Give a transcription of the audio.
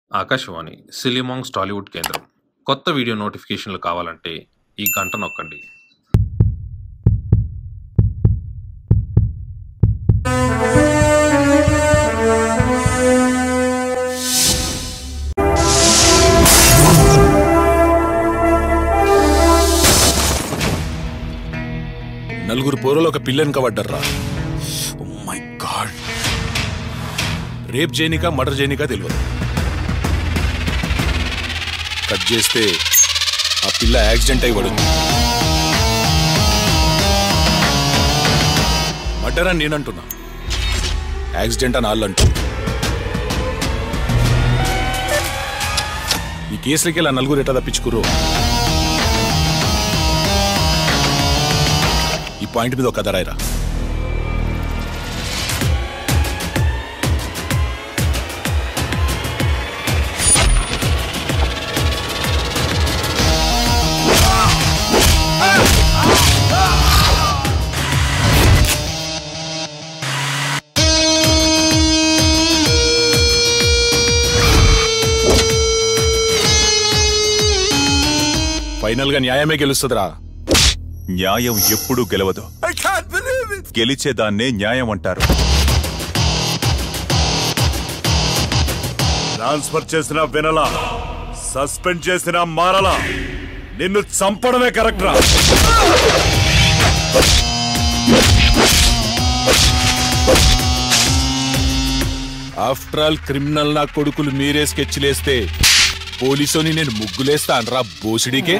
ఆకాశవాణి సిలిమాంగ్స్ టాలీవుడ్ కేంద్రం కొత్త వీడియో నోటిఫికేషన్లు కావాలంటే ఈ గంట నొక్కండి నలుగురు పోరలు ఒక పిల్లని కబడ్డర్రా మై గాడ్ రేప్ చేయనిక మర్డర్ చేయనిక తెలియదు కట్ చేస్తే ఆ పిల్ల యాక్సిడెంట్ అయి పడుతుంది మర్డర్ అని నేనంటున్నా యాక్సిడెంట్ అని వాళ్ళు అంటున్నా ఈ కేసులకి ఇలా నలుగురు ఎట్లా తప్పించుకురు ఈ పాయింట్ మీద ఒక కథ రాయరా ఫైనల్ గా న్యాయమే గెలుస్తుందిరా న్యాయం ఎప్పుడూ గెలవదు గెలిచేదాన్నే న్యాయం అంటారు ట్రాన్స్ఫర్ చేసిన వినలా సస్పెండ్ చేసిన మారలా నిన్ను చంపడమే కరెక్ట్ రా ఆఫ్టర్ ఆల్ క్రిమినల్ నా కొడుకులు మీరే స్కెచ్లేస్తే పోలీసుని నేను ముగ్గులేస్తా అనరా బోసిడికే